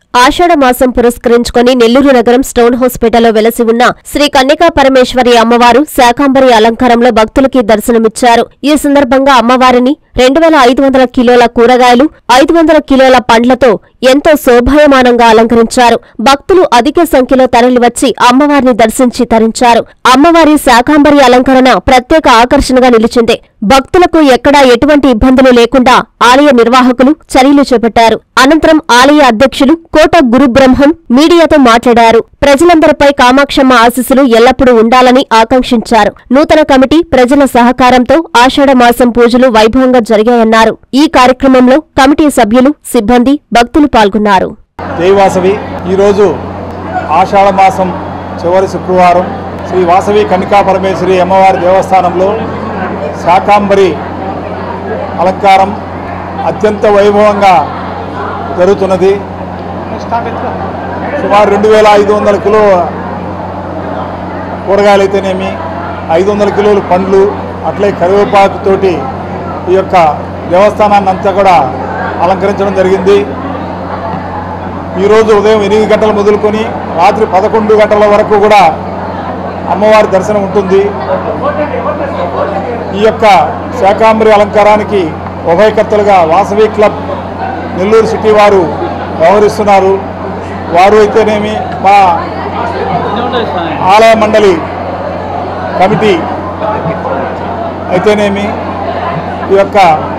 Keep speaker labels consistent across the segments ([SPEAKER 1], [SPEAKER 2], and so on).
[SPEAKER 1] ఆషాఢ మాసం పురస్కరించుకొని నెల్లూరు నగరం స్టోన్ హాస్పిటల్లో వెలసి ఉన్న శ్రీ కన్యకా పరమేశ్వరి అమ్మవారు శాకాంబరి అలంకారంలో భక్తులకి దర్శనమిచ్చారు ఈ సందర్భంగా అమ్మవారిని రెండు వేల ఐదు వందల కిలోల కూరగాయలు ఐదు వందల కిలోల పండ్లతో ఎంతో శోభాయమానంగా అలంకరించారు భక్తులు అధిక సంఖ్యలో తరలివచ్చి అమ్మవారిని దర్శించి తరించారు అమ్మవారి శాకాంబరి అలంకరణ ప్రత్యేక ఆకర్షణగా నిలిచింది భక్తులకు ఎక్కడా ఎటువంటి ఇబ్బందులు లేకుండా ఆలయ నిర్వాహకులు చర్యలు చేపట్టారు అనంతరం ఆలయ అధ్యక్షులు కోట గురుబ్రహ్మం మీడియాతో మాట్లాడారు ప్రజలందరిపై కామాక్షమ్మ ఆశీస్సులు ఎల్లప్పుడూ ఉండాలని ఆకాంక్షించారు నూతన కమిటీ ప్రజల సహకారంతో ఆషాఢ మాసం పూజలు వైభవంగా జరిగాయన్నారు ఈ కార్యక్రమంలో కమిటీ సభ్యులు సిబ్బంది భక్తులు పాల్గొన్నారు
[SPEAKER 2] జై వాసవి ఈరోజు ఆషాఢ మాసం చివరి శుక్రవారం శ్రీ వాసవి కన్నికా పరమేశ్వరి అమ్మవారి దేవస్థానంలో శాకాంబరి అలంకారం అత్యంత వైభవంగా జరుగుతున్నది సుమారు రెండు వేల ఐదు వందల కిలో కూరగాయలు అయితేనేమి ఐదు వందల కిలోలు పండ్లు అట్లే కరివేపాకుతోటి ఈ యొక్క దేవస్థానాన్ని అంతా కూడా అలంకరించడం జరిగింది ఈరోజు ఉదయం ఎనిమిది గంటలు మొదలుకొని రాత్రి పదకొండు గంటల వరకు కూడా అమ్మవారి దర్శనం ఉంటుంది ఈ యొక్క శాకాంబరి అలంకారానికి ఉభయకర్తలుగా వాసవి క్లబ్ నెల్లూరు సిటీ వారు వ్యవహరిస్తున్నారు వారు అయితేనేమి మా ఆలయ మండలి కమిటీ అయితేనేమి ఈ యొక్క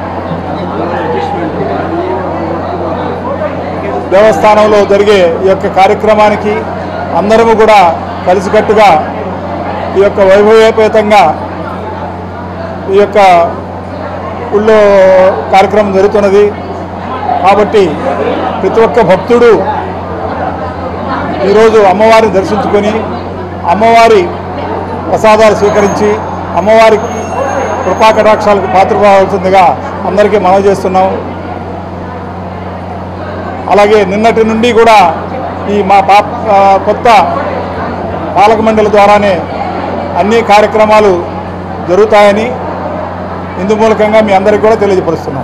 [SPEAKER 2] దేవస్థానంలో జరిగే ఈ యొక్క కార్యక్రమానికి అందరము కూడా కలిసికట్టుగా ఈ యొక్క వైభవోపేతంగా ఈ యొక్క ఊళ్ళో కార్యక్రమం జరుగుతున్నది కాబట్టి ప్రతి ఒక్క భక్తుడు ఈరోజు అమ్మవారిని దర్శించుకొని అమ్మవారి ప్రసాదాలు స్వీకరించి అమ్మవారి కృపా కటాక్షాలకు పాత్రపడాల్సిందిగా అందరికీ మనవి చేస్తున్నాం అలాగే నిన్నటి నుండి కూడా ఈ మా పా ఆ, కొత్త పాలక మండలి ద్వారానే అన్ని కార్యక్రమాలు జరుగుతాయని ఇందు మూలకంగా మీ అందరికీ కూడా తెలియజపరుస్తున్నాం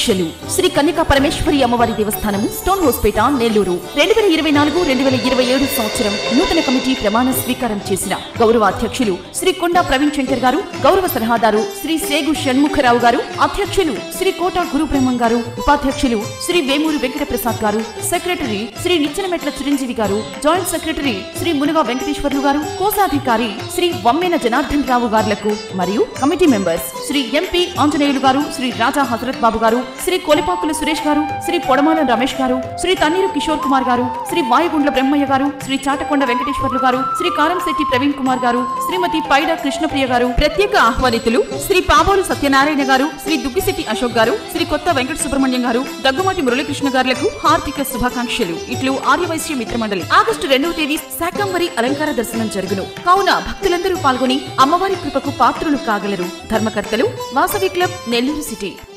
[SPEAKER 3] శుభాకాంక్షలు శ్రీ కన్యకా పరమేశ్వరి అమ్మవారి దేవస్థానము స్టోన్ హోస్పేట నెల్లూరు రెండు వేల ఇరవై నాలుగు రెండు వేల ఇరవై ఏడు సంవత్సరం నూతన కమిటీ ప్రమాణ స్వీకారం చేసిన గౌరవ అధ్యక్షులు శ్రీ కొండా ప్రవీణ్ శంకర్ గారు గౌరవ సలహాదారు శ్రీ సేగు షణ్ముఖరావు గారు అధ్యక్షులు శ్రీ కోట గురుబ్రహ్మం గారు ఉపాధ్యక్షులు శ్రీ వేమూరు వెంకట ప్రసాద్ గారు secretary Shri Nichenametla Chiranjeevi garu joint secretary Shri Munuga Venkateswarlu garu కోశాధికారి శ్రీ వమ్మెన జనార్దన్ రావు గారులకు మరియు committee members Shri MP Anjaneyulu garu Shri రాజా హజరత్ బాబు గారు శ్రీ కొలిపాకుల సురేష్ గారు శ్రీ పొడమాల రమేష్ గారు శ్రీ తన్నీరు కిషోర్ కుమార్ గారు శ్రీ వాయుగుండ్ల బ్రహ్మయ్య గారు శ్రీ చాటకొండ వెంకటేశ్వర్లు గారు శ్రీ కారంశెట్టి ప్రవీణ్ కుమార్ గారు శ్రీమతి పైడ కృష్ణప్రియ గారు ప్రత్యేక ఆహ్వానితులు శ్రీ పాబోలు సత్యనారాయణ గారు శ్రీ దుగ్గిశెట్టి అశోక్ గారు శ్రీ కొత్త వెంకట సుబ్రహ్మణ్యం గారు దగ్గుమాటి మురళీకృష్ణ గారులకు హార్దిక శుభాకాంక్షలు ఇట్లు ఆర్యవైశ్య మిత్రమండలి ఆగస్టు రెండవ తేదీ శాకంబరి అలంకార దర్శనం జరుగును కావున భక్తులందరూ పాల్గొని అమ్మవారి కృపకు పాత్రులు కాగలరు ధర్మకర్తలు వాసవి క్లబ్ నెల్లూరు సిటీ